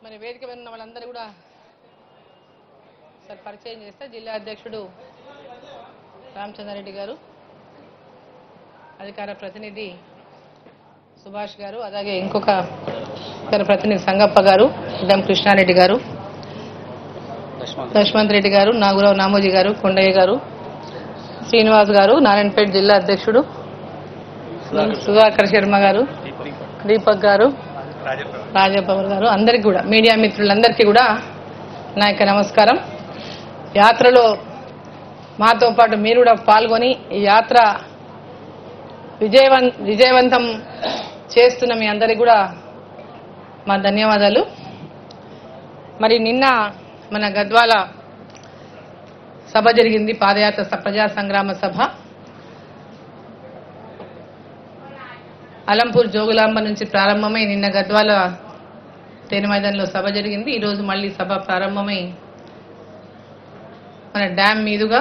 మరి వేదిక మీద ఉన్న వాళ్ళందరూ కూడా సార్ పరిచయం చేస్తే జిల్లా అధ్యక్షుడు రామచంద్రారెడ్డి గారు అధికార ప్రతినిధి సుభాష్ గారు అలాగే ఇంకొక ఇతర ప్రతినిధి సంగప్ప గారు ఇద్దం కృష్ణారెడ్డి గారు లక్ష్మంత్ రెడ్డి గారు నాగురావు నామోజీ గారు కొండయ్య గారు శ్రీనివాస్ గారు నారాయణపేట జిల్లా అధ్యక్షుడు సుధాకర్ శర్మ గారు దీపక్ గారు రాజపవర్ గారు అందరికి కూడా మీడియా మిత్రులందరికీ కూడా నా యొక్క నమస్కారం యాత్రలో మాతో పాటు మీరు కూడా పాల్గొని ఈ యాత్ర విజయవం విజయవంతం చేస్తున్న మీ అందరికి కూడా మా ధన్యవాదాలు మరి నిన్న మన గద్వాల సభ జరిగింది పాదయాత్ర స- ప్రజా సంగ్రామ సభ అలంపూర్ జోగులాంబ నుంచి ప్రారంభమై నిన్న గద్వాల తేనె మైదానంలో సభ జరిగింది ఈరోజు మళ్ళీ సభ ప్రారంభమై మన డ్యామ్ మీదుగా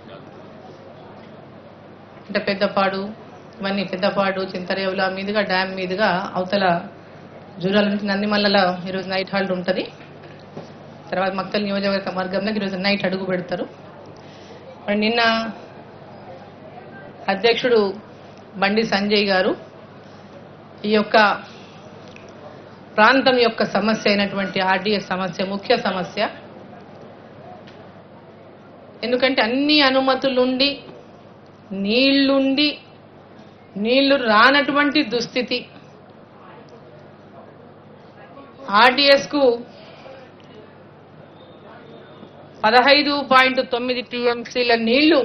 అంటే పెద్దపాడు ఇవన్నీ పెద్దపాడు చింతరేవుల మీదుగా డ్యామ్ మీదుగా అవతల జూరాల నుంచి నందిమల్లలో ఈరోజు నైట్ హాల్ట్ ఉంటుంది తర్వాత మక్తల్ నియోజకవర్గ మార్గంలో ఈరోజు నైట్ అడుగు పెడతారు మరి నిన్న అధ్యక్షుడు బండి సంజయ్ గారు ఈ యొక్క ప్రాంతం యొక్క సమస్య అయినటువంటి ఆర్డీఎస్ సమస్య ముఖ్య సమస్య ఎందుకంటే అన్ని అనుమతులుండి నీళ్లుండి నీళ్లు రానటువంటి దుస్థితి ఆర్డీఎస్ కు పదహైదు పాయింట్ తొమ్మిది టీఎంసీల నీళ్లు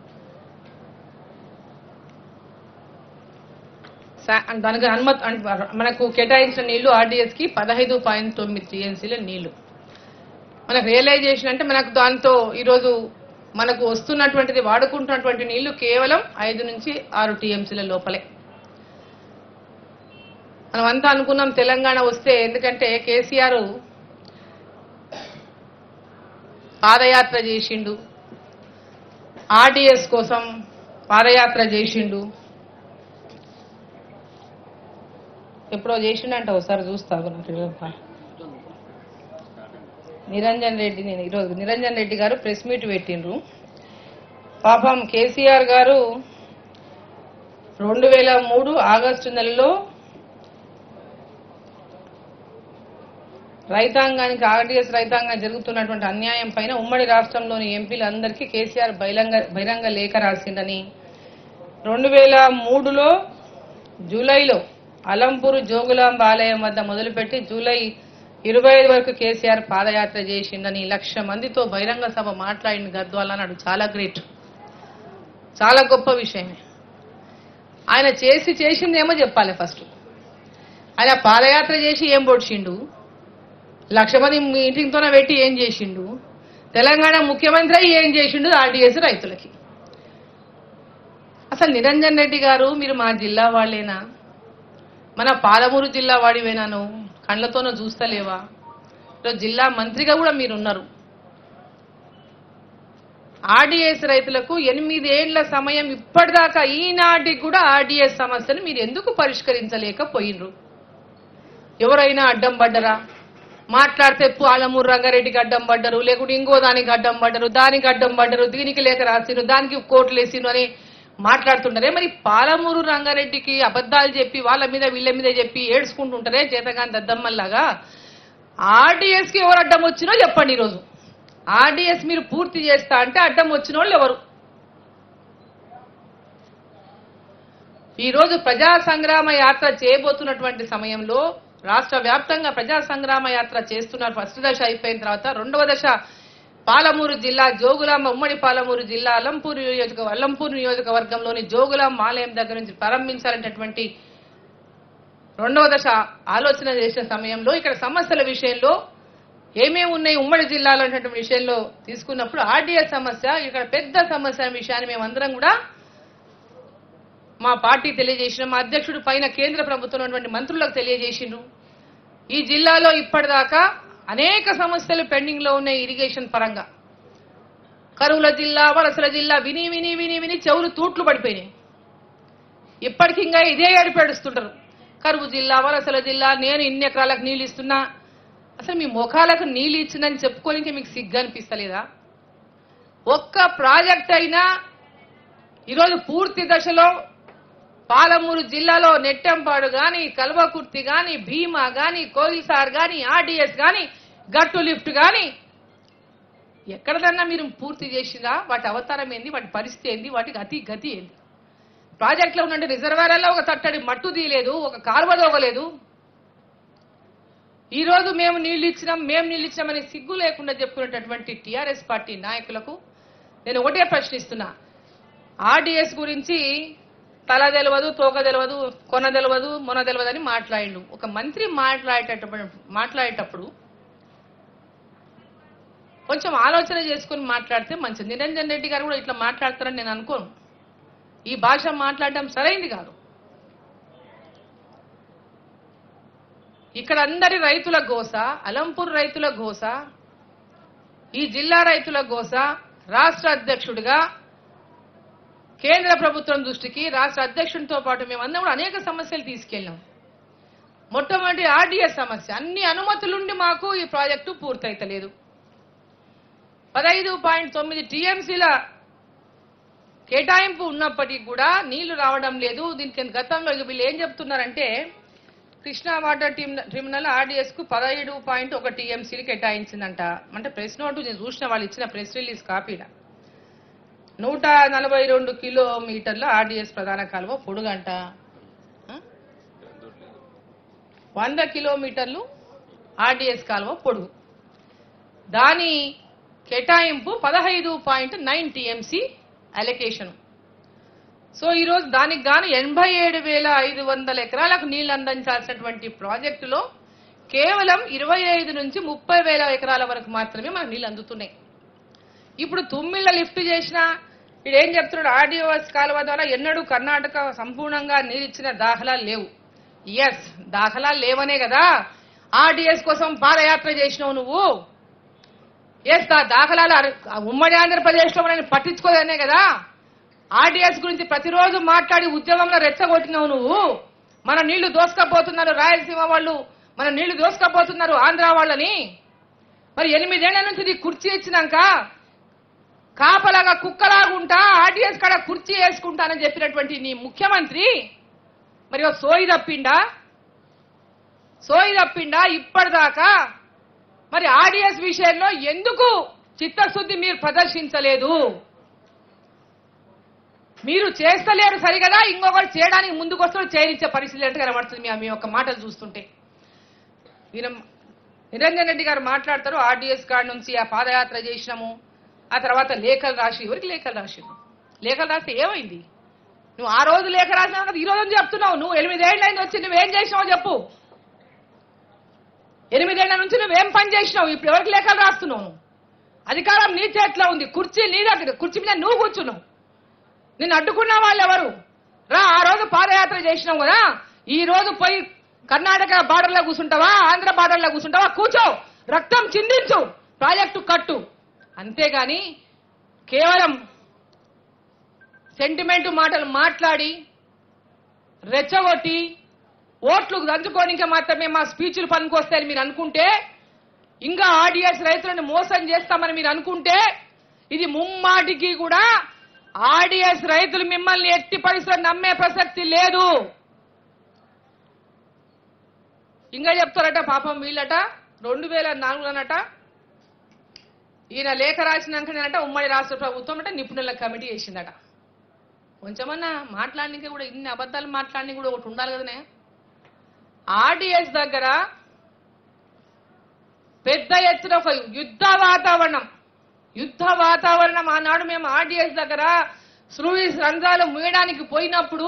సా- దానికి అనుమతి అన్- మనకు కేటాయించిన నీళ్లు ఆర్డీఎస్ కి పదహైదు పాయింట్ తొమ్మిది టీఎంసీల నీళ్లు మనకు రియలైజేషన్ అంటే మనకు దాంతో ఈరోజు మనకు వస్తున్నటువంటిది వాడుకుంటున్నటువంటి నీళ్లు కేవలం ఐదు నుంచి ఆరు టీఎంసీల లోపలే మనం అంతా అనుకున్నాం తెలంగాణ వస్తే ఎందుకంటే కేసీఆర్ పాదయాత్ర చేసిండు ఆర్డీఎస్ కోసం పాదయాత్ర చేసిండు ఎప్పుడో చేసిండంట ఒకసారి చూస్తాను నాకు నిరంజన్ రెడ్డి నేను ఈరోజు నిరంజన్ రెడ్డి గారు ప్రెస్ మీట్ పెట్టిండ్రు పాపం కేసీఆర్ గారు రెండు వేల మూడు ఆగస్టు నెలలో రైతాంగానికి ఆర్డీఎస్ రైతాంగం జరుగుతున్నటువంటి అన్యాయం పైన ఉమ్మడి రాష్ట్రంలోని ఎంపీలందరికీ కేసీఆర్ బహిరంగ బహిరంగ లేఖ రాసిందని రెండు వేల మూడులో జూలైలో అలంపూరు జోగులాంబ ఆలయం వద్ద మొదలుపెట్టి జూలై ఇరవై ఐదు వరకు కేసీఆర్ పాదయాత్ర చేసిందని లక్ష మందితో బహిరంగ సభ మాట్లాడిన గద్వాల అన్నాడు చాలా గ్రేట్ చాలా గొప్ప విషయమే ఆయన చేసి చేసిందేమో చెప్పాలి ఫస్ట్ ఆయన పాదయాత్ర చేసి ఏం పొడిచిండు లక్ష మంది మీటింగ్తోనే పెట్టి ఏం చేసిండు తెలంగాణ ముఖ్యమంత్రి అయి ఏం చేసిండు ఆర్డీఎస్ రైతులకి అసలు నిరంజన్ రెడ్డి గారు మీరు మా జిల్లా వాళ్ళేనా మన పాలమూరు జిల్లా వాడివేనాను కళ్ళతోనూ చూస్తలేవా ఈరోజు జిల్లా మంత్రిగా కూడా మీరున్నారు ఆర్డీఎస్ రైతులకు ఎనిమిదేళ్ల సమయం ఇప్పటిదాకా ఈనాటికి కూడా ఆర్డీఎస్ సమస్యను మీరు ఎందుకు పరిష్కరించలేకపోయినరు ఎవరైనా అడ్డం పడ్డరా మాట్లాడితే పాలమూరు రంగారెడ్డికి అడ్డం పడ్డరు లేకుంటే ఇంకో దానికి అడ్డం పడ్డరు దానికి అడ్డం పడ్డరు దీనికి లేఖ రాసిరు దానికి కోట్లు వేసిరు అని మాట్లాడుతుంటారే మరి పాలమూరు రంగారెడ్డికి అబద్ధాలు చెప్పి వాళ్ళ మీద వీళ్ళ మీద చెప్పి ఏడ్చుకుంటుంటారే చేతగాని దద్దమ్మల్లాగా ఆర్డీఎస్ కి ఎవరు అడ్డం వచ్చినో చెప్పండి ఈరోజు ఆర్డీఎస్ మీరు పూర్తి చేస్తా అంటే అడ్డం వచ్చిన వాళ్ళు ఎవరు ఈ రోజు ప్రజా సంగ్రామ యాత్ర చేయబోతున్నటువంటి సమయంలో రాష్ట్ర వ్యాప్తంగా ప్రజా సంగ్రామ యాత్ర చేస్తున్నారు ఫస్ట్ దశ అయిపోయిన తర్వాత రెండవ దశ పాలమూరు జిల్లా జోగులాంబ ఉమ్మడి పాలమూరు జిల్లా అలంపూర్ నియోజక అల్లంపూర్ నియోజకవర్గంలోని జోగులాంబ ఆలయం దగ్గర నుంచి ప్రారంభించాలనేటటువంటి రెండవ దశ ఆలోచన చేసిన సమయంలో ఇక్కడ సమస్యల విషయంలో ఏమేమి ఉన్నాయి ఉమ్మడి జిల్లాలో అనేటువంటి విషయంలో తీసుకున్నప్పుడు ఆర్డీఎస్ సమస్య ఇక్కడ పెద్ద సమస్య అనే విషయాన్ని మేమందరం కూడా మా పార్టీ తెలియజేసిన మా అధ్యక్షుడు పైన కేంద్ర ప్రభుత్వం ఉన్నటువంటి మంత్రులకు తెలియజేసిండ్రు ఈ జిల్లాలో ఇప్పటిదాకా అనేక సమస్యలు పెండింగ్ లో ఉన్నాయి ఇరిగేషన్ పరంగా కరువుల జిల్లా వలసల జిల్లా విని విని విని విని చెవులు తూట్లు పడిపోయినాయి ఇప్పటికి ఇంకా ఇదే ఏడుపేడుస్తుంటారు కరువు జిల్లా వలసల జిల్లా నేను ఇన్ని ఎకరాలకు నీళ్ళు ఇస్తున్నా అసలు మీ ముఖాలకు నీళ్ళు ఇచ్చిందని చెప్పుకోనికి మీకు సిగ్గు అనిపిస్తలేదా ఒక్క ప్రాజెక్ట్ అయినా ఈరోజు పూర్తి దశలో పాలమూరు జిల్లాలో నెట్టెంపాడు గాని కల్వకుర్తి గాని భీమా గాని కోయిల్సార్ గాని ఆర్డీఎస్ గాని గట్టు లిఫ్ట్ గాని ఎక్కడదన్నా మీరు పూర్తి చేసినా వాటి అవతారం ఏంది వాటి పరిస్థితి ఏంది వాటికి అతి గతి ఏంది ప్రాజెక్టులో ఉన్న రిజర్వాయర్లో ఒక తట్టడి మట్టు తీయలేదు ఒక కాలువ దోగలేదు ఈ రోజు మేము నీళ్లు ఇచ్చినాం మేము నీళ్లు ఇచ్చినామని సిగ్గు లేకుండా చెప్పుకునేటటువంటి టీఆర్ఎస్ పార్టీ నాయకులకు నేను ఒకటే ప్రశ్నిస్తున్నా ఆర్డీఎస్ గురించి తల తెలియదు తోక తెలియదు కొన తెలియదు మొన తెలియదు అని మాట్లాడిండు ఒక మంత్రి మాట్లాడేటప్పుడు మాట్లాడేటప్పుడు కొంచెం ఆలోచన చేసుకుని మాట్లాడితే మంచిది నిరంజన్ రెడ్డి గారు కూడా ఇట్లా మాట్లాడతారని నేను అనుకోను ఈ భాష మాట్లాడడం సరైంది కాదు ఇక్కడ అందరి రైతుల గోస అలంపూర్ రైతుల గోస ఈ జిల్లా రైతుల గోస రాష్ట్ర అధ్యక్షుడిగా కేంద్ర ప్రభుత్వం దృష్టికి రాష్ట్ర అధ్యక్షుడితో పాటు మేమందరం కూడా అనేక సమస్యలు తీసుకెళ్ళాం మొట్టమొదటి ఆర్డీఎస్ సమస్య అన్ని అనుమతులుండి మాకు ఈ ప్రాజెక్టు పూర్తయితలేదు పదహైదు పాయింట్ తొమ్మిది టీఎంసీల కేటాయింపు ఉన్నప్పటికీ కూడా నీళ్లు రావడం లేదు దీనికి గతంలో ఇక వీళ్ళు ఏం చెప్తున్నారంటే Krishna water team tribunal RDS కు పదహైదు పాయింట్ ఒక టీఎంసీలు కేటాయించిందంట అంటే ప్రెస్ నోటు నేను చూసిన వాళ్ళు ఇచ్చిన ప్రెస్ రిలీజ్ కాపీల నూట నలభై రెండు కిలోమీటర్ల ఆర్డీఎస్ ప్రధాన కాలువ పొడుగంట ఆ? వంద కిలోమీటర్లు ఆర్డీఎస్ కాలువ పొడుగు దాని కేటాయింపు పదహైదు point nine TMC allocation so ఈ రోజు దానికి గాను ఎనభై ఏడు వేల ఐదు వందల ఎకరాలకు నీళ్లు అందించాల్సినటువంటి ప్రాజెక్టులో కేవలం ఇరవై ఐదు నుంచి ముప్పై వేల ఎకరాల వరకు మాత్రమే మనకు నీళ్లు అందుతున్నాయి ఇప్పుడు తుమ్మిళ్ళ లిఫ్ట్ చేసిన వీడు ఏం చెప్తున్నాడు ఆర్డీఓఎస్ కాలువ ద్వారా ఎన్నడూ కర్ణాటక సంపూర్ణంగా నీరిచ్చిన దాఖలాలు లేవు ఎస్ దాఖలాలు లేవనే కదా ఆర్డీఎస్ కోసం పాదయాత్ర చేసినావు నువ్వు ఎస్ ఆ దాఖలాలు అర- ఉమ్మడి ఆంధ్రప్రదేశ్లో మనం పట్టించుకోదనే కదా ఆర్డీఎస్ గురించి ప్రతిరోజు మాట్లాడి ఉద్యమంలో రెచ్చగొట్టినావు నువ్వు మన నీళ్లు దోసుకపోతున్నారు రాయలసీమ వాళ్ళు మన నీళ్లు దోసుకపోతున్నారు ఆంధ్ర వాళ్ళని మరి ఎనిమిదేళ్ల నుంచి నీ కుర్చీ ఇచ్చినాక కాపలాగా కుక్కలాగుంటా ఆర్డీఎస్ కాడ కుర్చీ వేసుకుంటానని చెప్పినటువంటి నీ ముఖ్యమంత్రి మరి ఓ సోయి తప్పిండా సోయి తప్పిండా ఇప్పటిదాకా మరి ఆర్డీఎస్ విషయంలో ఎందుకు చిత్తశుద్ధి మీరు ప్రదర్శించలేదు మీరు చేస్తలేరు సరిగదా ఇంకొకరు చేయడానికి ముందుకు వస్తాడు చేయనిచ్చే పరిస్థితి అంటే కనబడుతుంది మీ మీ యొక్క మాటలు చూస్తుంటే ఈయన నిరంజన్ రెడ్డి గారు మాట్లాడతారు ఆర్డీఎస్ కార్డు నుంచి ఆ పాదయాత్ర చేసినాము ఆ తర్వాత లేఖలు రాసి ఎవరికి లేఖలు రాసినావు లేఖలు రాస్తే ఏమైంది నువ్వు ఆ రోజు లేఖ రాసినావు కదా ఈ రోజు అని చెప్తున్నావు నువ్వు ఎనిమిదేళ్ళైంది వచ్చి నువ్వేం చేసినావో చెప్పు ఎనిమిదేళ్ల నుంచి నువ్వేం పని చేసినావు ఇప్పుడు ఎవరికి లేఖలు రాస్తున్నావు నువ్వు అధికారం నీ చేతిలో ఉంది కుర్చీ నీ దగ్గర కుర్చీ మీద నువ్వు కూర్చున్నావు నిన్ను అడ్డుకున్న వాళ్ళు ఎవరు రా ఆ రోజు పాదయాత్ర చేసినావు కదా ఈ రోజు పోయి కర్ణాటక బార్డర్లో కూర్చుంటావా ఆంధ్ర బార్డర్లో కూర్చుంటావా కూర్చో రక్తం చిందించు ప్రాజెక్టు కట్టు అంతేగాని కేవలం సెంటిమెంట్ మాటలు మాట్లాడి రెచ్చగొట్టి ఓట్లు దంచుకోనికే మాత్రమే మా స్పీచ్లు పనికొస్తాయని మీరు అనుకుంటే ఇంకా ఆడియన్స్ రైతులను మోసం చేస్తామని మీరు అనుకుంటే ఇది ముమ్మాటికి కూడా ఆడియన్స్ రైతులు మిమ్మల్ని ఎట్టి పరిస్థితుల్లో నమ్మే ప్రసక్తి లేదు ఇంకా చెప్తారట పాపం వీళ్ళట రెండు వేల నాలుగులోనట ఈయన లేఖ రాసినాకనేనట ఉమ్మడి రాష్ట్ర ప్రభుత్వం అంటే నిపుణుల కమిటీ వేసిందట కొంచెమన్నా మాట్లాడడానికి కూడా ఇన్ని అబద్ధాలు మాట్లాడడానికి కూడా ఒకటి ఉండాలి కదనే ఆర్డీఎస్ దగ్గర పెద్ద ఎత్తున ఒక యుద్ధ వాతావరణం యుద్ధ వాతావరణం ఆనాడు మేము ఆర్డీఎస్ దగ్గర స్రూయిస్ రంధ్రాలు మూయడానికి పోయినప్పుడు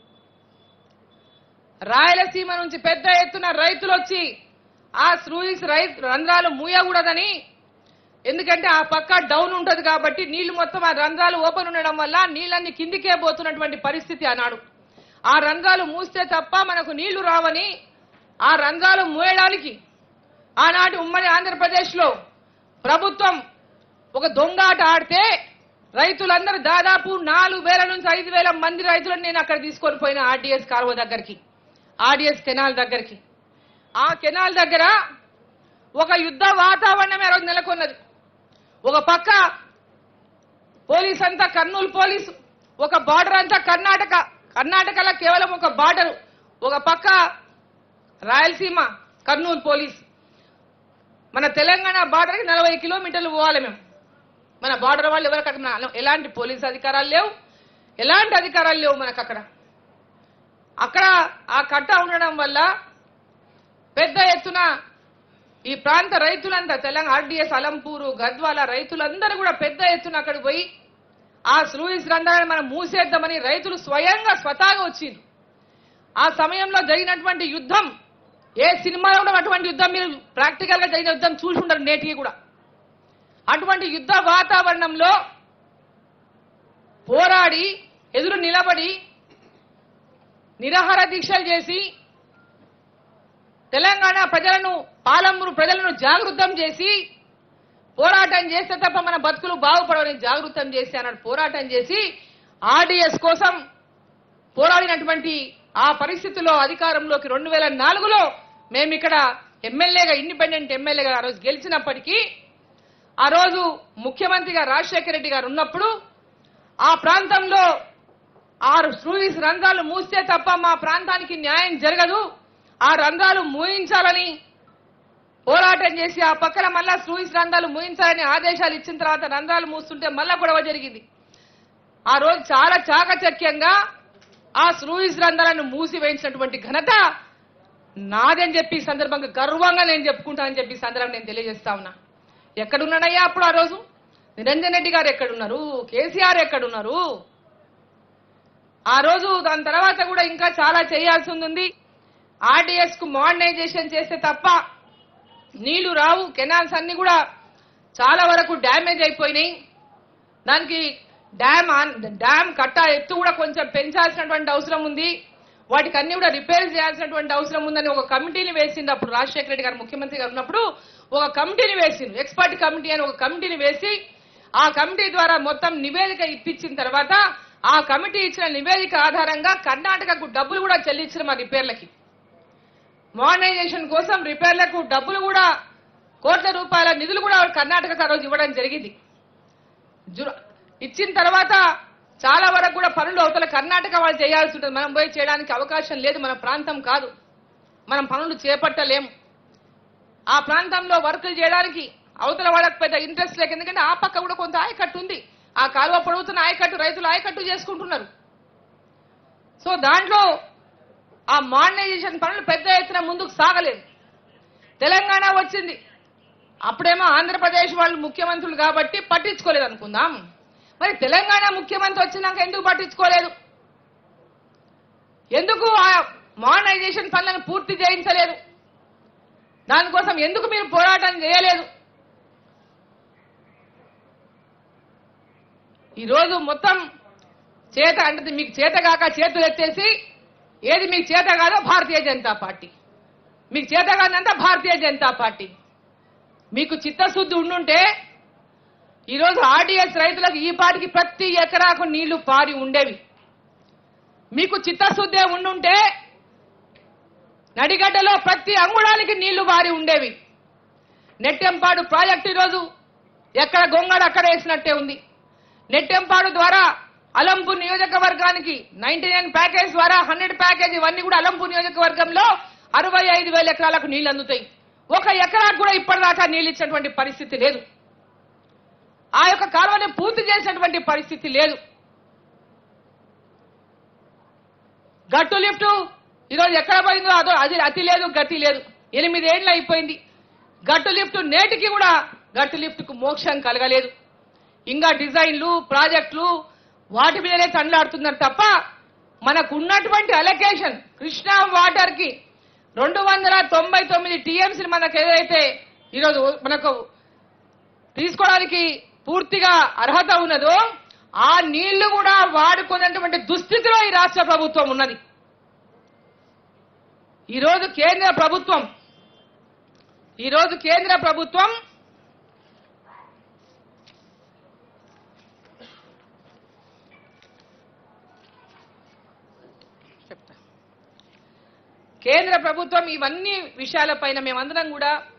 రాయలసీమ నుంచి పెద్ద ఎత్తున రైతులు వచ్చి ఆ స్రూయిస్ రైతు రంధ్రాలు మూయకూడదని ఎందుకంటే ఆ పక్క డౌన్ ఉంటది కాబట్టి నీళ్లు మొత్తం ఆ రంధ్రాలు ఓపెన్ ఉండడం వల్ల నీళ్ళన్ని కిందికే పోతున్నటువంటి పరిస్థితి ఆనాడు ఆ రంధ్రాలు మూస్తే తప్ప మనకు నీళ్లు రావని ఆ రంధ్రాలు మూయడానికి ఆనాటి ఉమ్మడి ఆంధ్రప్రదేశ్ లో ప్రభుత్వం ఒక దొంగాట ఆడితే రైతులందరూ దాదాపు నాలుగు వేల నుంచి ఐదు వేల మంది రైతులను నేను అక్కడ తీసుకొని పోయిన ఆర్డీఎస్ కాలువ దగ్గరికి ఆర్డీఎస్ కెనాల్ దగ్గరికి ఆ కెనాల్ దగ్గర ఒక యుద్ధ వాతావరణమే ఆ రోజు నెలకొన్నది ఒక పక్క పోలీస్ అంతా కర్నూలు పోలీసు ఒక బార్డర్ అంతా కర్ణాటక కర్ణాటకలో కేవలం ఒక బార్డర్ ఒక పక్క రాయలసీమ కర్నూలు పోలీస్ మన తెలంగాణ బార్డర్కి నలభై కిలోమీటర్లు పోవాలి మేము మన బార్డర్ వాళ్ళు ఎవరికి అక్కడ ఎలాంటి పోలీస్ అధికారాలు లేవు ఎలాంటి అధికారాలు లేవు మనకు అక్కడ అక్కడ ఆ కట్ట ఉండడం వల్ల పెద్ద ఎత్తున ఈ ప్రాంత రైతులంతా తెలంగాణ ఆర్డీఎస్ అలంపూరు గద్వాల రైతులందరూ కూడా పెద్ద ఎత్తున అక్కడికి పోయి ఆ స్లూయిస్ రంధ్రాన్ని మనం మూసేద్దామని రైతులు స్వయంగా స్వతహాగా వచ్చిండ్రు ఆ సమయంలో జరిగినటువంటి యుద్ధం ఏ సినిమాలో కూడా అటువంటి యుద్ధం మీరు ప్రాక్టికల్ గా జరిగిన యుద్ధం చూసి ఉండరు నేటికి కూడా అటువంటి యుద్ధ వాతావరణంలో పోరాడి ఎదురు నిలబడి నిరాహార దీక్షలు చేసి తెలంగాణ ప్రజలను పాలమూరు ప్రజలను జాగృతం చేసి పోరాటం చేస్తే తప్ప మన బతుకులు బాగుపడవని జాగృతం చేసి అన్నాడు పోరాటం చేసి ఆర్డీఎస్ కోసం పోరాడినటువంటి ఆ పరిస్థితిలో అధికారంలోకి రెండు వేల నాలుగులో మేము ఇక్కడ ఎమ్మెల్యేగా ఇండిపెండెంట్ ఎమ్మెల్యేగా ఆ రోజు గెలిచినప్పటికీ ఆ రోజు ముఖ్యమంత్రిగా రాజశేఖర రెడ్డి గారు ఉన్నప్పుడు ఆ ప్రాంతంలో ఆరు స్లూయిస్ రంధ్రాలు మూస్తే తప్ప మా ప్రాంతానికి న్యాయం జరగదు ఆ రంధ్రాలు మూయించాలని పోరాటం చేసి ఆ పక్కన మళ్ళా స్లూయిస్ రంధ్రాలు మూయించాలని ఆదేశాలు ఇచ్చిన తర్వాత రంధ్రాలు మూస్తుంటే మళ్ళా గొడవ జరిగింది ఆ రోజు చాలా చాకచక్యంగా ఆ స్లూయిస్ రంధ్రాలను మూసివేయించినటువంటి ఘనత నాదని చెప్పి ఈ సందర్భంగా గర్వంగా నేను చెప్పుకుంటానని చెప్పి ఈ సందర్భంగా నేను తెలియజేస్తా ఉన్నా ఎక్కడున్నాడయ్యా అప్పుడు ఆ రోజు నిరంజన్ రెడ్డి గారు ఎక్కడున్నారు కేసీఆర్ ఎక్కడున్నారు ఆ రోజు దాని తర్వాత కూడా ఇంకా చాలా చేయాల్సి ఉంది ఆర్డీఎస్ కు మోడర్నైజేషన్ చేస్తే తప్ప నీళ్లు రావు కెనాల్స్ అన్ని కూడా చాలా వరకు డ్యామేజ్ అయిపోయినాయి దానికి డ్యామ్ ఆన్- డ్యామ్ కట్ట ఎత్తు కూడా కొంచెం పెంచాల్సినటువంటి అవసరం ఉంది వాటికి అన్ని కూడా రిపేర్ చేయాల్సినటువంటి అవసరం ఉందని ఒక కమిటీని వేసింది అప్పుడు రాజశేఖర రెడ్డి గారు ముఖ్యమంత్రి గారు ఉన్నప్పుడు ఒక కమిటీని వేసింది ఎక్స్పర్ట్ కమిటీ అని ఒక కమిటీని వేసి ఆ కమిటీ ద్వారా మొత్తం నివేదిక ఇప్పించిన తర్వాత ఆ కమిటీ ఇచ్చిన నివేదిక ఆధారంగా కర్ణాటకకు డబ్బులు కూడా చెల్లించిన మా రిపేర్లకి మోడర్నైజేషన్ కోసం రిపేర్లకు డబ్బులు కూడా కోట్ల రూపాయల నిధులు కూడా కర్ణాటకకు ఆ రోజు ఇవ్వడం జరిగింది జుర- ఇచ్చిన తర్వాత చాలా వరకు కూడా పనులు అవతల కర్ణాటక వాళ్ళు చేయాల్సి ఉంటుంది మనం పోయి చేయడానికి అవకాశం లేదు మన ప్రాంతం కాదు మనం పనులు చేపట్టలేము ఆ ప్రాంతంలో వర్కులు చేయడానికి అవతల వాళ్ళకి పెద్ద ఇంట్రెస్ట్ లేక ఎందుకంటే ఆ పక్క కూడా కొంత ఆయకట్టు ఉంది ఆ కాలువ పొడుగుతున్న ఆయకట్టు రైతులు ఆయకట్టు చేసుకుంటున్నారు సో దాంట్లో ఆ మోడర్నైజేషన్ పనులు పెద్ద ఎత్తున ముందుకు సాగలేదు తెలంగాణ వచ్చింది అప్పుడేమో ఆంధ్రప్రదేశ్ వాళ్ళు ముఖ్యమంత్రులు కాబట్టి పట్టించుకోలేదు అనుకుందాం మరి తెలంగాణ ముఖ్యమంత్రి వచ్చినాక ఎందుకు పట్టించుకోలేదు ఎందుకు ఆ మోడర్నైజేషన్ పనులను పూర్తి చేయించలేదు దానికోసం ఎందుకు మీరు పోరాటం చేయలేదు ఈరోజు మొత్తం చేత అంటే మీకు చేత కాక చేతులు ఎత్తేసి ఏది మీకు చేత కాదో భారతీయ జనతా పార్టీ మీకు చేత కాదంతా భారతీయ జనతా పార్టీ మీకు చిత్తశుద్ధి ఉండుంటే ఈరోజు ఆర్డీఎస్ రైతులకు ఈ పాటికి ప్రతి ఎకరాకు నీళ్లు పారి ఉండేవి మీకు చిత్తశుద్ధే ఉండుంటే నడిగడ్డలో ప్రతి అంగుళానికి నీళ్లు పారి ఉండేవి నెట్టెంపాడు ప్రాజెక్టు ఈరోజు ఎక్కడ గొంగడ అక్కడ వేసినట్టే ఉంది నెట్టెంపాడు ద్వారా అలంపూర్ నియోజకవర్గానికి నైన్టీ నైన్ ప్యాకేజ్ ద్వారా హండ్రెడ్ ప్యాకేజ్ ఇవన్నీ కూడా అలంపూర్ నియోజకవర్గంలో అరవై ఐదు వేల ఎకరాలకు నీళ్లు అందుతాయి ఒక ఎకరాకు కూడా ఇప్పటిదాకా నీళ్ళు ఇచ్చినటువంటి పరిస్థితి లేదు ఆ యొక్క కాలువని పూర్తి చేసినటువంటి పరిస్థితి లేదు గట్టు లిఫ్ట్ ఈరోజు ఎక్కడ పోయిందో అదో అది అతి లేదు గతి లేదు ఎనిమిదేళ్ళు అయిపోయింది గట్టు లిఫ్ట్ నేటికి కూడా గట్టు లిఫ్ట్ కు మోక్షం కలగలేదు ఇంకా డిజైన్లు ప్రాజెక్టులు వాటి మీదనే తండ్లాడుతున్నారు తప్ప మనకు ఉన్నటువంటి అలొకేషన్ కృష్ణా వాటర్ కి రెండు వందల తొంభై తొమ్మిది టీఎంసీలు మనకు ఏదైతే ఈరోజు మనకు తీసుకోవడానికి పూర్తిగా అర్హత ఉన్నదో ఆ నీళ్లు కూడా వాడుకున్నటువంటి దుస్థితిలో ఈ రాష్ట్ర ప్రభుత్వం ఉన్నది ఈరోజు కేంద్ర ప్రభుత్వం ఈరోజు కేంద్ర ప్రభుత్వం చెప్తా కేంద్ర ప్రభుత్వం ఇవన్నీ విషయాలపైన మేమందరం కూడా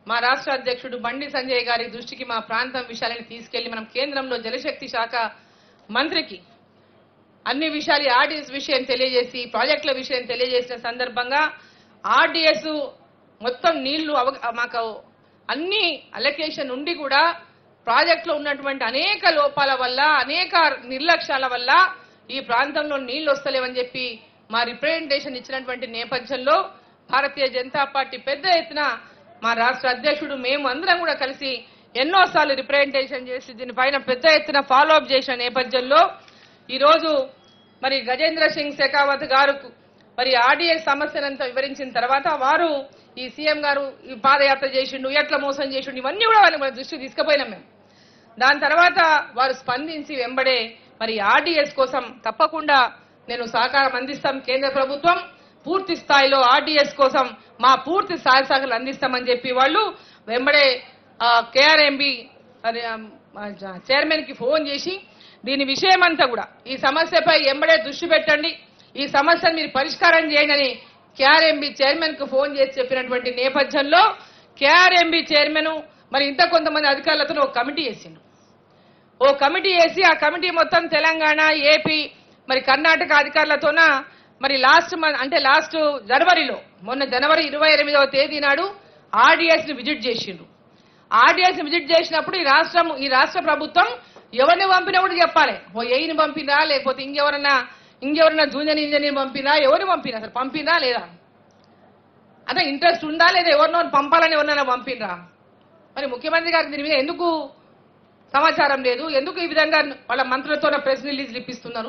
మా రాష్ట్ర అధ్యక్షుడు బండి సంజయ్ గారి దృష్టికి మా ప్రాంతం విషయాలని తీసుకెళ్లి మనం కేంద్రంలో జలశక్తి శాఖ మంత్రికి అన్ని విషయాలు ఆర్డీఎస్ విషయం తెలియజేసి ప్రాజెక్టుల విషయం తెలియజేసిన సందర్భంగా ఆర్డీఎస్ మొత్తం నీళ్లు అవ- మాకు అన్ని అలొకేషన్ ఉండి కూడా ప్రాజెక్టులో ఉన్నటువంటి అనేక లోపాల వల్ల అనేక నిర్లక్ష్యాల వల్ల ఈ ప్రాంతంలో నీళ్లు వస్తలేవని చెప్పి మా రిప్రజెంటేషన్ ఇచ్చినటువంటి నేపథ్యంలో భారతీయ జనతా పార్టీ పెద్ద ఎత్తున మా రాష్ట్ర అధ్యక్షుడు మేము అందరం కూడా కలిసి ఎన్నోసార్లు రిప్రజెంటేషన్ చేసి దీనిపైన పెద్ద ఎత్తున ఫాలో అప్ చేసిన నేపథ్యంలో ఈరోజు మరి గజేంద్ర సింగ్ షెకావత్ గారు మరి ఆర్డీఎస్ సమస్యనంతా వివరించిన తర్వాత వారు ఈ సీఎం గారు ఈ పాదయాత్ర చేసిండు ఎట్లా మోసం చేసిండు ఇవన్నీ కూడా వాళ్ళ దృష్టి తీసుకుపోయినాం మేము దాని తర్వాత వారు స్పందించి వెంబడే మరి ఆర్డీఎస్ కోసం తప్పకుండా నేను సహకారం అందిస్తాం కేంద్ర ప్రభుత్వం పూర్తి స్థాయిలో ఆర్డీఎస్ కోసం మా పూర్తి సహాయ సహకారాలు అందిస్తామని చెప్పి వాళ్ళు వెంబడే కేఆర్ఎంబి చైర్మన్ కి ఫోన్ చేసి దీని విషయం అంతా కూడా ఈ సమస్యపై ఎంబడే దృష్టి పెట్టండి ఈ సమస్యను మీరు పరిష్కారం చేయండి అని కేఆర్ఎంబి చైర్మన్ కు ఫోన్ చేసి చెప్పినటువంటి నేపథ్యంలో కేఆర్ఎంబి చైర్మన్ మరి ఇంత కొంతమంది అధికారులతో ఒక కమిటీ వేసిండు ఓ కమిటీ వేసి ఆ కమిటీ మొత్తం తెలంగాణ ఏపీ మరి కర్ణాటక అధికారులతోన మరి లాస్ట్ మంత్ అంటే లాస్ట్ జనవరిలో మొన్న జనవరి ఇరవై ఎనిమిదవ తేదీ నాడు ఆర్డీఎస్ ని విజిట్ చేసిండ్రు ఆర్డీఎస్ ని విజిట్ చేసినప్పుడు ఈ రాష్ట్రం ఈ రాష్ట్ర ప్రభుత్వం ఎవరిని పంపినా కూడా చెప్పాలి ఓ ఏయిని పంపినా లేకపోతే ఇంకెవరన్నా ఇంకెవరన్నా జూనియర్ ఇంజనీర్ పంపినా ఎవరిని పంపినా అసలు పంపినా లేదా అదే ఇంట్రెస్ట్ ఉందా లేదా ఎవరినో పంపాలని ఎవరినైనా పంపినరా మరి ముఖ్యమంత్రి గారికి దీని మీద ఎందుకు సమాచారం లేదు ఎందుకు ఈ విధంగా వాళ్ళ మంత్రులతో ప్రెస్ రిలీజ్లు ఇప్పిస్తున్నారు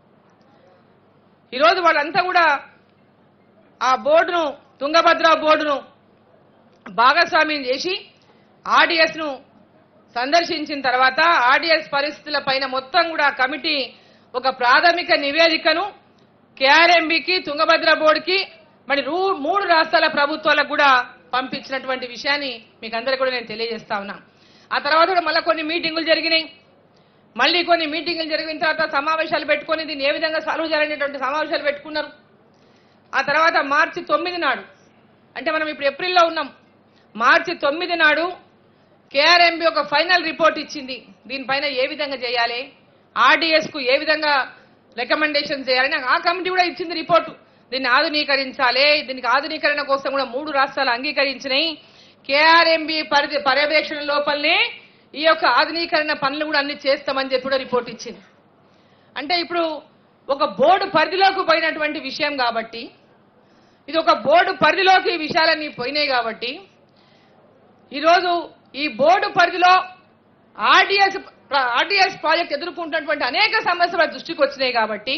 ఈరోజు వాళ్ళంతా కూడా ఆ బోర్డును తుంగభద్ర బోర్డును భాగస్వామ్యం చేసి ఆర్డీఎస్ ను సందర్శించిన తర్వాత ఆర్డీఎస్ పరిస్థితుల పైన మొత్తం కూడా కమిటీ ఒక ప్రాథమిక నివేదికను కేఆర్ఎంబికి తుంగభద్ర బోర్డుకి మరి రూ- మూడు రాష్ట్రాల ప్రభుత్వాలకు కూడా పంపించినటువంటి విషయాన్ని మీకు అందరికీ కూడా నేను తెలియజేస్తా ఉన్నా ఆ తర్వాత కూడా మళ్ళీ కొన్ని మీటింగులు జరిగినాయి మళ్ళీ కొన్ని మీటింగులు జరిగిన తర్వాత సమావేశాలు పెట్టుకొని దీన్ని ఏ విధంగా సాల్వ్ చేయాలనేటువంటి సమావేశాలు పెట్టుకున్నారు ఆ తర్వాత మార్చి తొమ్మిది నాడు అంటే మనం ఇప్పుడు ఏప్రిల్లో ఉన్నాం మార్చి తొమ్మిది నాడు కేఆర్ఎంబి ఒక ఫైనల్ రిపోర్ట్ ఇచ్చింది దీనిపైన ఏ విధంగా చేయాలి ఆర్డీఎస్ కు ఏ విధంగా రికమెండేషన్ చేయాలని ఆ కమిటీ కూడా ఇచ్చింది రిపోర్టు దీన్ని ఆధునీకరించాలి దీనికి ఆధునీకరణ కోసం కూడా మూడు రాష్ట్రాలు అంగీకరించినాయి కేఆర్ఎంబి పరిధి పర్యవేక్షణ లోపలనే ఈ యొక్క ఆధునీకరణ పనులు కూడా అన్ని చేస్తామని చెప్పి కూడా రిపోర్ట్ ఇచ్చింది అంటే ఇప్పుడు ఒక బోర్డు పరిధిలోకి పోయినటువంటి విషయం కాబట్టి ఇది ఒక బోర్డు పరిధిలోకి ఈ విషయాలన్నీ పోయినాయి కాబట్టి ఈరోజు ఈ బోర్డు పరిధిలో ఆర్డీఎస్ ఆర్డీఎస్ ప్రాజెక్ట్ ఎదుర్కొంటున్నటువంటి అనేక సమస్యల దృష్టికి వచ్చినాయి కాబట్టి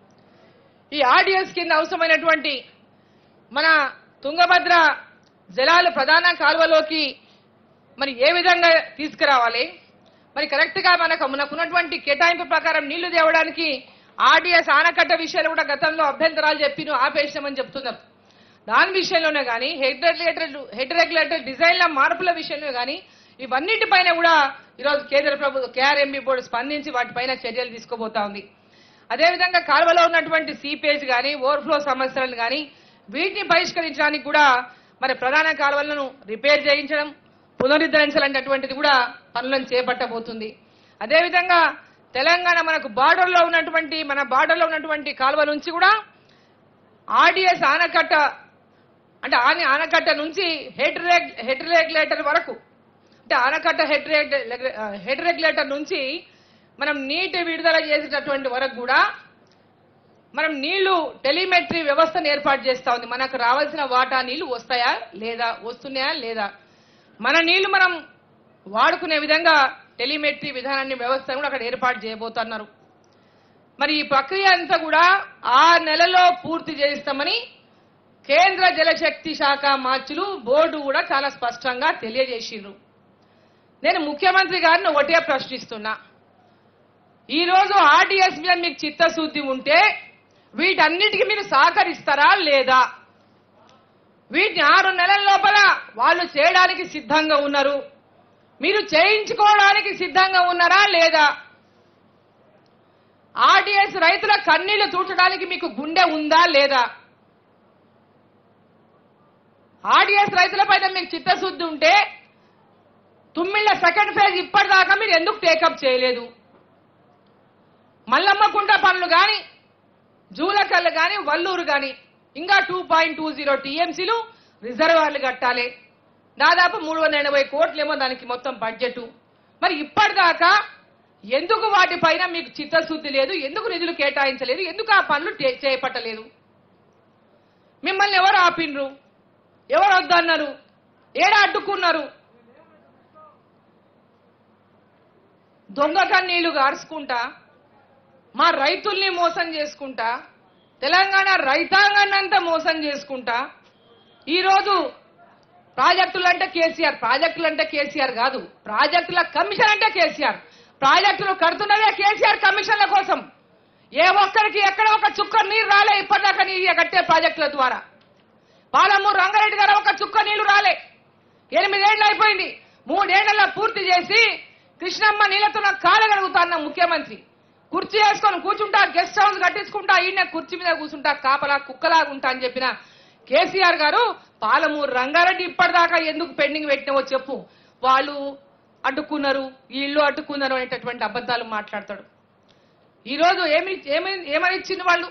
ఈ ఆర్డీఎస్ కింద అవసరమైనటువంటి మన తుంగభద్ర జలాలు ప్రధాన కాలువలోకి మరి ఏ విధంగా తీసుకురావాలి మరి కరెక్ట్ గా మనకు మనకున్నటువంటి కేటాయింపు ప్రకారం నీళ్లు తేవడానికి ఆర్డీఎస్ ఆనకట్ట విషయాలు కూడా గతంలో అభ్యంతరాలు చెప్పి ఆపేసినామని చెప్తున్నారు దాని విషయంలోనే కానీ హెడ్ రెగ్యులేటర్ హెడ్ రెగ్యులేటర్ డిజైన్ల మార్పుల విషయంలో కానీ ఇవన్నిటిపైన కూడా ఈరోజు కేంద్ర ప్రభుత్వం కేఆర్ఎంబీ బోర్డు స్పందించి వాటిపైన చర్యలు తీసుకోబోతా ఉంది అదేవిధంగా కాలువలో ఉన్నటువంటి సీపేజ్ కానీ ఓవర్ఫ్లో సమస్యలను కానీ వీటిని పరిష్కరించడానికి కూడా మరి ప్రధాన కాలువలను రిపేర్ చేయించడం పునరుద్ధరించాలనేటువంటిది కూడా పనులను చేపట్టబోతుంది అదేవిధంగా తెలంగాణ మనకు బార్డర్లో ఉన్నటువంటి మన బార్డర్లో ఉన్నటువంటి కాలువ నుంచి కూడా ఆర్డీఎస్ ఆనకట్ట అంటే ఆని ఆనకట్ట నుంచి హెడ్ రెగ్ హెడ్ రెగ్యులేటర్ వరకు అంటే ఆనకట్ట హెడ్ రెగ్ హెడ్ రెగ్యులేటర్ నుంచి మనం నీటి విడుదల చేసేటటువంటి వరకు కూడా మనం నీళ్లు టెలిమెట్రీ వ్యవస్థను ఏర్పాటు చేస్తా ఉంది మనకు రావాల్సిన వాటా నీళ్లు వస్తాయా లేదా వస్తున్నాయా లేదా మన నీళ్లు మనం వాడుకునే విధంగా టెలిమెట్రీ విధానాన్ని వ్యవస్థను కూడా అక్కడ ఏర్పాటు చేయబోతున్నారు మరి ఈ ప్రక్రియ అంతా కూడా ఆ నెలలో పూర్తి చేయిస్తామని కేంద్ర జలశక్తి శాఖ మార్చులు బోర్డు కూడా చాలా స్పష్టంగా తెలియజేసిండ్రు నేను ముఖ్యమంత్రి గారిని ఒకటే ప్రశ్నిస్తున్నా ఈ రోజు ఆర్డీఎస్ మీద మీకు చిత్తశుద్ధి ఉంటే వీటన్నిటికీ మీరు సహకరిస్తారా లేదా వీటిని ఆరు నెలల లోపల వాళ్ళు చేయడానికి సిద్ధంగా ఉన్నారు మీరు చేయించుకోవడానికి సిద్ధంగా ఉన్నారా లేదా ఆర్డీఎస్ రైతుల కన్నీళ్లు తూచడానికి మీకు గుండె ఉందా లేదా ఆర్డీఎస్ రైతులపైన మీకు చిత్తశుద్ధి ఉంటే తుమ్మిళ్ళ సెకండ్ ఫేజ్ ఇప్పటిదాకా మీరు ఎందుకు టేకప్ చేయలేదు మల్లమ్మకుంట పనులు కానీ జూలకల్లు కానీ వల్లూరు కానీ ఇంకా టూ పాయింట్ టూ జీరో టీఎంసీలు రిజర్వాయర్లు కట్టాలి దాదాపు మూడు వందల ఎనభై కోట్లేమో దానికి మొత్తం బడ్జెట్ మరి ఇప్పటిదాకా ఎందుకు వాటిపైన మీకు చిత్తశుద్ధి లేదు ఎందుకు నిధులు కేటాయించలేదు ఎందుకు ఆ పనులు టే- చేపట్టలేదు మిమ్మల్ని ఎవరు ఆపిండ్రు ఎవరు వద్దన్నారు ఏడా అడ్డుకున్నారు దొంగ కన్నీళ్లు గార్చుకుంటా మా రైతుల్ని మోసం చేసుకుంటా తెలంగాణ రైతాంగాన్ని అంతా మోసం చేసుకుంటా ఈరోజు ప్రాజెక్టులు అంటే కేసీఆర్ ప్రాజెక్టులు అంటే కేసీఆర్ కాదు ప్రాజెక్టుల కమిషన్ అంటే కేసీఆర్ ప్రాజెక్టులు కడుతున్నదే కేసీఆర్ కమిషన్ల కోసం ఏ ఒక్కరికి ఎక్కడ ఒక చుక్క నీరు రాలే ఇప్పటిదాకా నీరు కట్టే ప్రాజెక్టుల ద్వారా పాలమూరు రంగారెడ్డి గారు ఒక చుక్క నీళ్లు రాలే ఎనిమిదేళ్లు అయిపోయింది మూడేళ్లలో పూర్తి చేసి కృష్ణమ్మ నీళ్లతో నాకు కాలు కడుగుతాన్న ముఖ్యమంత్రి కుర్చీ వేసుకొని కూర్చుంటా గెస్ట్ హౌస్ కట్టించుకుంటా ఈయన కుర్చీ మీద కూర్చుంటా కాపలా కుక్కలాగా ఉంటా అని చెప్పిన కేసీఆర్ గారు పాలమూరు రంగారెడ్డి ఇప్పటిదాకా ఎందుకు పెండింగ్ పెట్టినవో చెప్పు వాళ్ళు అడ్డుకున్నారు వీళ్ళు అడ్డుకున్నారు అనేటటువంటి అబద్ధాలు మాట్లాడతాడు ఈరోజు ఏమి ఏమి ఏమని ఇచ్చింది వాళ్ళు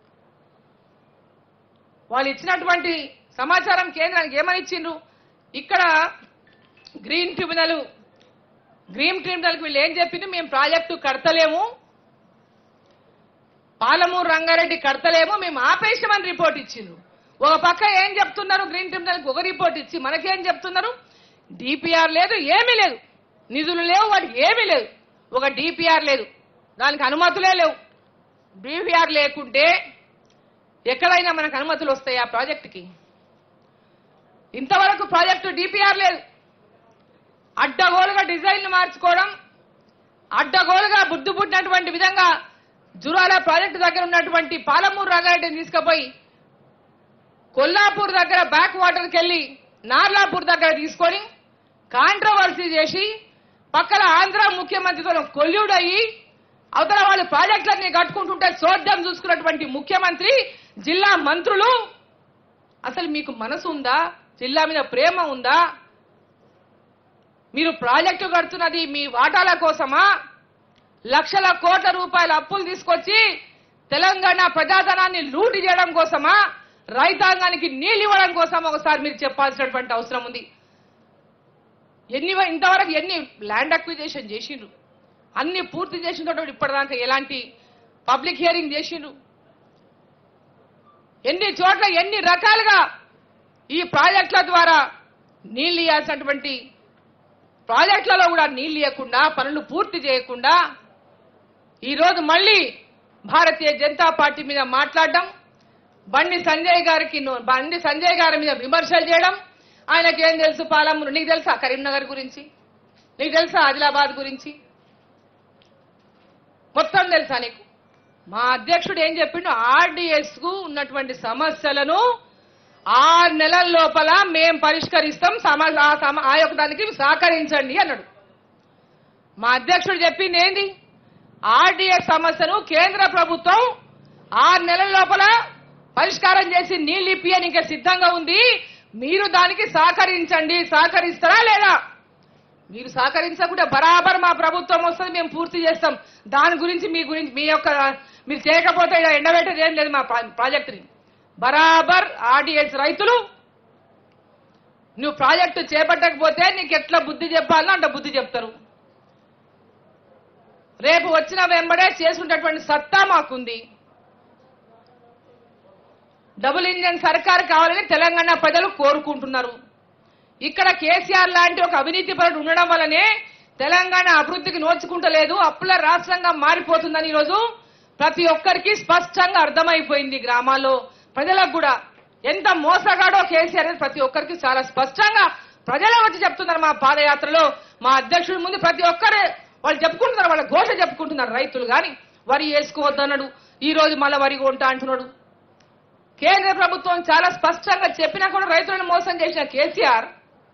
వాళ్ళు ఇచ్చినటువంటి సమాచారం కేంద్రానికి ఏమని ఇచ్చిండ్రు ఇక్కడ గ్రీన్ ట్రిబ్యునల్ గ్రీన్ ట్రిబ్యునల్కి వీళ్ళు ఏం చెప్పింది మేము ప్రాజెక్టు కడతలేము పాలమూరు రంగారెడ్డి కడతలేము మేము ఆపేసామని రిపోర్ట్ ఇచ్చిండ్రు ఒక పక్క ఏం చెప్తున్నారు గ్రీన్ ట్రిబ్యునల్కి ఒక రిపోర్ట్ ఇచ్చి మనకేం చెప్తున్నారు డిపిఆర్ లేదు ఏమీ లేదు నిధులు లేవు వాటికి ఏమీ లేదు ఒక డిపిఆర్ లేదు దానికి అనుమతులే లేవు డిపిఆర్ లేకుంటే ఎక్కడైనా మనకు అనుమతులు వస్తాయి ఆ ప్రాజెక్టుకి ఇంతవరకు ప్రాజెక్టు డిపిఆర్ లేదు అడ్డగోలుగా డిజైన్లు మార్చుకోవడం అడ్డగోలుగా బుద్ధి పుట్టినటువంటి విధంగా జురాల ప్రాజెక్టు దగ్గర ఉన్నటువంటి పాలమూరు రంగారెడ్డిని తీసుకుపోయి కొల్లాపూర్ దగ్గర బ్యాక్ వాటర్కి వెళ్ళి నార్లాపూర్ దగ్గర తీసుకొని కాంట్రవర్సీ చేసి పక్కన ఆంధ్ర ముఖ్యమంత్రితో కొల్లుడు అయ్యి అవతల వాళ్ళు ప్రాజెక్టులన్నీ కట్టుకుంటుంటే చోద్యం చూసుకున్నటువంటి ముఖ్యమంత్రి జిల్లా మంత్రులు అసలు మీకు మనసు ఉందా జిల్లా మీద ప్రేమ ఉందా మీరు ప్రాజెక్టు కడుతున్నది మీ వాటాల కోసమా లక్షల కోట్ల రూపాయల అప్పులు తీసుకొచ్చి తెలంగాణ ప్రజాధనాన్ని లూటి చేయడం కోసమా రైతాంగానికి నీళ్ళు ఇవ్వడం కోసం ఒకసారి మీరు చెప్పాల్సినటువంటి అవసరం ఉంది ఎన్ని ఇంతవరకు ఎన్ని ల్యాండ్ అక్విజేషన్ చేసిండ్రు అన్ని పూర్తి చేసిన తర్వాత ఇప్పటిదాకా ఎలాంటి పబ్లిక్ హియరింగ్ చేసిండ్రు ఎన్ని చోట్ల ఎన్ని రకాలుగా ఈ ప్రాజెక్టుల ద్వారా నీళ్లు ఇవ్వాల్సినటువంటి ప్రాజెక్టులలో కూడా నీళ్లు ఇవ్వకుండా పనులు పూర్తి చేయకుండా ఈరోజు మళ్ళీ భారతీయ జనతా పార్టీ మీద మాట్లాడడం బండి సంజయ్ గారికి నో- బండి సంజయ్ గారి మీద విమర్శలు చేయడం ఆయనకేం తెలుసు పాలమూరు నీకు తెలుసా కరీంనగర్ గురించి నీకు తెలుసా ఆదిలాబాద్ గురించి మొత్తం తెలుసా నీకు మా అధ్యక్షుడు ఏం చెప్పిండు ఆర్డీఎస్ కు ఉన్నటువంటి సమస్యలను ఆరు నెలల లోపల మేం పరిష్కరిస్తాం సమ ఆ సమ- ఆ యొక్క దానికి సహకరించండి అన్నాడు మా అధ్యక్షుడు చెప్పింది ఏంది ఆర్డీఎస్ సమస్యను కేంద్ర ప్రభుత్వం ఆరు నెలల లోపల పరిష్కారం చేసి నీళ్ళు ఇప్పియనికి సిద్ధంగా ఉంది మీరు దానికి సహకరించండి సహకరిస్తారా లేదా మీరు సహకరించకుండా బరాబర్ మా ప్రభుత్వం వస్తుంది మేము పూర్తి చేస్తాం దాని గురించి మీ గురించి మీ యొక్క మీరు చేయకపోతే ఇలా ఎండబెట్టేది ఏం లేదు మా ప్రా- ప్రాజెక్టుని బరాబర్ ఆర్డీఎస్ రైతులు నువ్వు ప్రాజెక్టు చేపట్టకపోతే నీకు ఎట్లా బుద్ధి చెప్పాలో అంత బుద్ధి చెప్తారు రేపు వచ్చిన వెంబడే చేసుకున్నటువంటి సత్తా మాకుంది డబుల్ ఇంజన్ సర్కార్ కావాలని తెలంగాణ ప్రజలు కోరుకుంటున్నారు ఇక్కడ కేసీఆర్ లాంటి ఒక అవినీతి పరుడు ఉండడం వల్లనే తెలంగాణ అభివృద్ధికి నోచుకుంటలేదు అప్పుల రాష్ట్రంగా మారిపోతుందని ఈరోజు ప్రతి ఒక్కరికి స్పష్టంగా అర్థమైపోయింది గ్రామాల్లో ప్రజలకు కూడా ఎంత మోసగాడో కేసీఆర్ అనేది ప్రతి ఒక్కరికి చాలా స్పష్టంగా ప్రజలే వచ్చి చెప్తున్నారు మా పాదయాత్రలో మా అధ్యక్షుడి ముందు ప్రతి ఒక్కరు వాళ్ళు చెప్పుకుంటున్నారు వాళ్ళ ఘోష చెప్పుకుంటున్నారు రైతులు కానీ వరి వేసుకోవద్దన్నాడు ఈ రోజు మళ్ళీ వరి కొంటా అంటున్నాడు కేంద్ర ప్రభుత్వం చాలా స్పష్టంగా చెప్పినా కూడా రైతులను మోసం చేసిన కేసీఆర్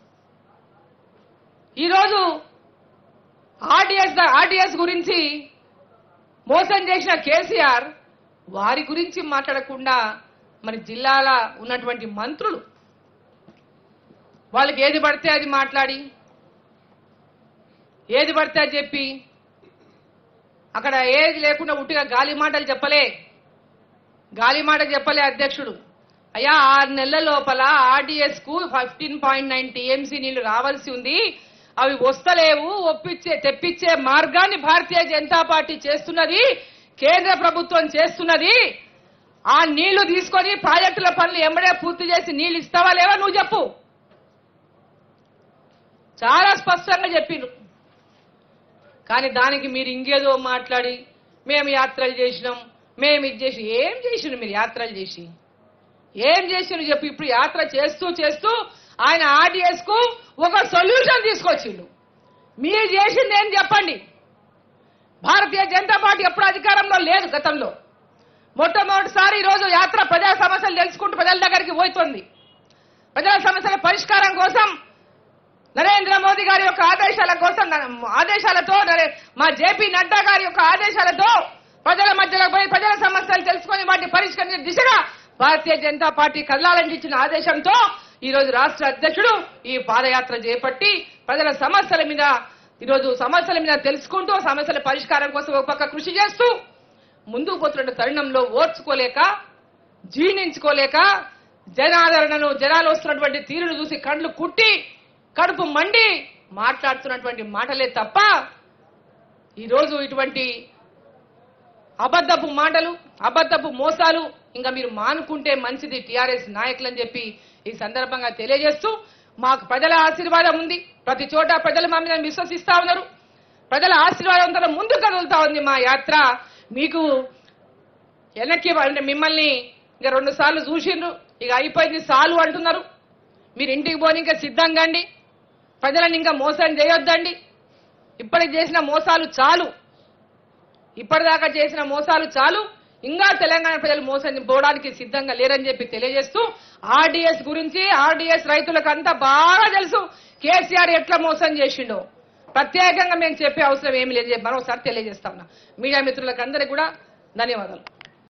ఈరోజు ఆర్డీఎస్ ఆర్డీఎస్ గురించి మోసం చేసిన కేసీఆర్ వారి గురించి మాట్లాడకుండా మరి జిల్లాల ఉన్నటువంటి మంత్రులు వాళ్ళకి ఏది పడితే అది మాట్లాడి ఏది పడితే అది చెప్పి అక్కడ ఏది లేకుండా ఉట్టిగా గాలి మాటలు చెప్పలే గాలి మాట చెప్పలే అధ్యక్షుడు అయ్యా ఆరు నెలల లోపల ఆర్డీఎస్ కు ఫిఫ్టీన్ పాయింట్ నైన్ టీఎంసీ నీళ్లు రావాల్సి ఉంది అవి వస్తలేవు ఒప్పించే తెప్పించే మార్గాన్ని భారతీయ జనతా పార్టీ చేస్తున్నది కేంద్ర ప్రభుత్వం చేస్తున్నది ఆ నీళ్లు తీసుకొని ప్రాజెక్టుల పనులు ఎంబడే పూర్తి చేసి నీళ్లు ఇస్తావా లేవా నువ్వు చెప్పు చాలా స్పష్టంగా చెప్పిండ్రు కానీ దానికి మీరు ఇంకేదో మాట్లాడి మేము యాత్రలు చేసినాం మేము ఇది చేసి ఏం చేసిండ్రు మీరు యాత్రలు చేసి ఏం చేసిండ్రు చెప్పి ఇప్పుడు యాత్ర చేస్తూ చేస్తూ ఆయన ఆర్డీఎస్ కు ఒక సొల్యూషన్ తీసుకొచ్చిండు మీరు చేసింది ఏం చెప్పండి భారతీయ జనతా పార్టీ ఎప్పుడు అధికారంలో లేదు గతంలో మొట్టమొదటిసారి ఈరోజు యాత్ర ప్రజా సమస్యలు తెలుసుకుంటూ ప్రజల దగ్గరికి పోతుంది ప్రజల సమస్యల పరిష్కారం కోసం నరేంద్ర మోదీ గారి యొక్క ఆదేశాల కోసం న- ఆదేశాలతో నరే- మా జేపీ నడ్డా గారి యొక్క ఆదేశాలతో ప్రజల మధ్యలో పోయి ప్రజల సమస్యలు తెలుసుకొని వాటిని పరిష్కరించే దిశగా భారతీయ జనతా పార్టీ కదలాలని ఇచ్చిన ఆదేశంతో ఈ రోజు రాష్ట్ర అధ్యక్షుడు ఈ పాదయాత్ర చేపట్టి ప్రజల సమస్యల మీద ఈరోజు సమస్యల మీద తెలుసుకుంటూ సమస్యల పరిష్కారం కోసం ఒక పక్క కృషి చేస్తూ ముందుకు పోతున్న తరుణంలో ఓర్చుకోలేక జీర్ణించుకోలేక జనాదరణను జనాలు వస్తున్నటువంటి తీరును చూసి కండ్లు కుట్టి కడుపు మండి మాట్లాడుతున్నటువంటి మాటలే తప్ప ఈరోజు ఇటువంటి అబద్ధపు మాటలు అబద్ధపు మోసాలు ఇంకా మీరు మానుకుంటే మంచిది టీఆర్ఎస్ నాయకులని చెప్పి ఈ సందర్భంగా తెలియజేస్తూ మాకు ప్రజల ఆశీర్వాదం ఉంది ప్రతి చోట ప్రజలు మా మీద విశ్వసిస్తా ఉన్నారు ప్రజల ఆశీర్వాదంతో ముందుకు కదులుతా ఉంది మా యాత్ర మీకు వెనక్కి అంటే మిమ్మల్ని ఇంకా రెండు సార్లు చూసిండ్రు ఇక అయిపోయింది సాలు అంటున్నారు మీరు ఇంటికి పోని ఇంకా సిద్ధంగా అండి ప్రజలను ఇంకా మోసం చేయొద్దండి ఇప్పటికి చేసిన మోసాలు చాలు ఇప్పటిదాకా చేసిన మోసాలు చాలు ఇంకా తెలంగాణ ప్రజలు మోసం పోవడానికి సిద్ధంగా లేరని చెప్పి తెలియజేస్తూ ఆర్డీఎస్ గురించి ఆర్డీఎస్ రైతులకు అంతా బాగా తెలుసు కేసీఆర్ ఎట్లా మోసం చేసిండో ప్రత్యేకంగా మేము చెప్పే అవసరం ఏమీ లేదు మరోసారి తెలియజేస్తా ఉన్నా మీడియా మిత్రులకు అందరికీ కూడా ధన్యవాదాలు